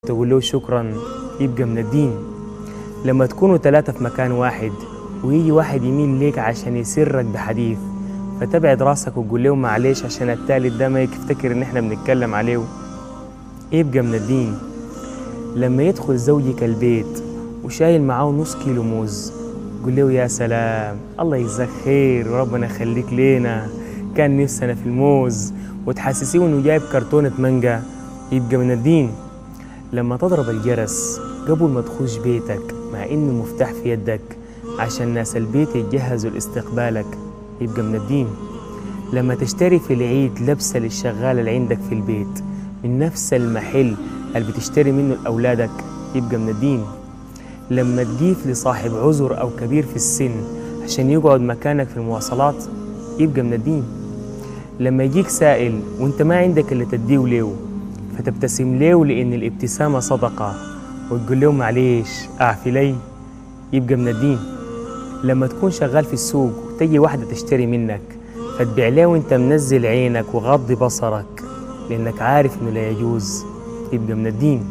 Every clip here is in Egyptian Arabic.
تقول له شكرا يبقى من الدين لما تكونوا ثلاثة في مكان واحد ويجي واحد يميل ليك عشان يسرك بحديث فتبعد راسك وتقول له معلش عشان التالت ده ما يفتكر ان احنا بنتكلم عليه يبقى من الدين لما يدخل زوجك البيت وشايل معاه نص كيلو موز قول له يا سلام الله يجزاك خير وربنا يخليك لينا كان نفسنا في الموز وتحسسيه انه جايب كرتونة مانجا يبقى من الدين لما تضرب الجرس قبل ما تخش بيتك مع إن المفتاح في يدك عشان ناس البيت يتجهزوا لاستقبالك يبقى من الدين لما تشتري في العيد لبسة للشغال اللي عندك في البيت من نفس المحل اللي بتشتري منه لأولادك يبقى من الدين لما تجيف لصاحب عذر أو كبير في السن عشان يقعد مكانك في المواصلات يبقى من الدين لما يجيك سائل وانت ما عندك اللي تديه له فتبتسم له لأن الابتسامة صدقة وتقول له معليش أعفي لي يبقى من الدين لما تكون شغال في السوق وتجي واحدة تشتري منك فتبيع له وانت منزل عينك وغض بصرك لأنك عارف إنه لا يجوز يبقى من الدين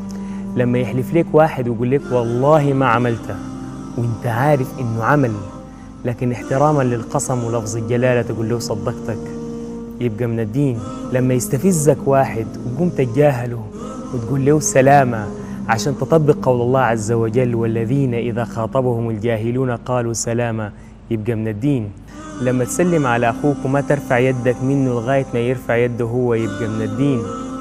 لما يحلف لك واحد ويقول لك والله ما عملته وانت عارف إنه عمل لكن احتراما للقسم ولفظ الجلالة تقول له صدقتك يبقى من الدين لما يستفزك واحد وقوم تتجاهله وتقول له سلامة عشان تطبق قول الله عز وجل والذين إذا خاطبهم الجاهلون قالوا سلامة يبقى من الدين لما تسلم على أخوك وما ترفع يدك منه لغاية ما يرفع يده هو يبقى من الدين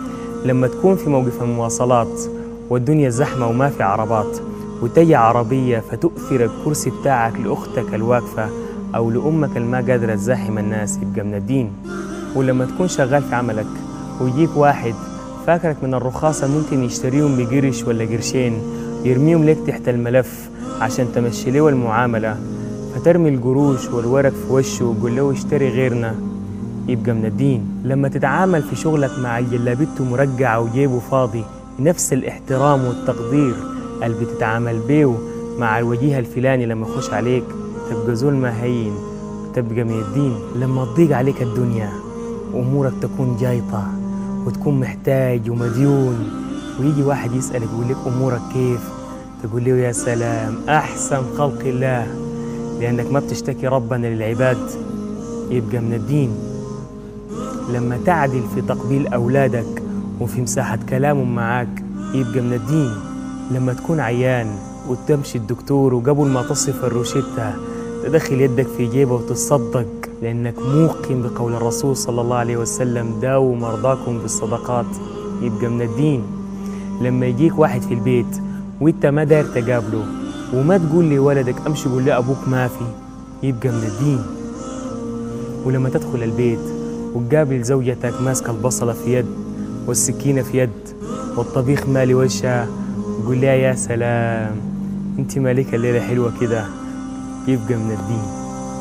لما تكون في موقف المواصلات والدنيا زحمة وما في عربات وتجي عربية فتؤثر الكرسي بتاعك لأختك الواقفة أو لأمك الما قادرة تزاحم الناس يبقى من الدين ولما تكون شغال في عملك ويجيك واحد فاكرك من الرخاصة ممكن يشتريهم بقرش ولا قرشين يرميهم لك تحت الملف عشان تمشي له المعاملة فترمي القروش والورق في وشه وتقول له اشتري غيرنا يبقى من الدين لما تتعامل في شغلك مع الجلابيته مرقعة وجيبه فاضي بنفس الاحترام والتقدير اللي بتتعامل بيه مع الوجيه الفلاني لما يخش عليك تبقى زول ما هين وتبقى من الدين لما تضيق عليك الدنيا وامورك تكون جايطه وتكون محتاج ومديون ويجي واحد يسالك يقول لك امورك كيف تقول له يا سلام احسن خلق الله لانك ما بتشتكي ربنا للعباد يبقى من الدين لما تعدل في تقبيل اولادك وفي مساحه كلامهم معاك يبقى من الدين لما تكون عيان وتمشي الدكتور وقبل ما تصف الروشتة تدخل يدك في جيبه وتتصدق لأنك موقن بقول الرسول صلى الله عليه وسلم داووا مرضاكم بالصدقات يبقى من الدين لما يجيك واحد في البيت وانت ما داير تقابله وما تقول لي ولدك امشي قول لي ابوك ما في يبقى من الدين ولما تدخل البيت وتقابل زوجتك ماسكه البصله في يد والسكينه في يد والطبيخ مالي وجهها قول لها يا سلام انت مالك الليله حلوه كده يبقى من الدين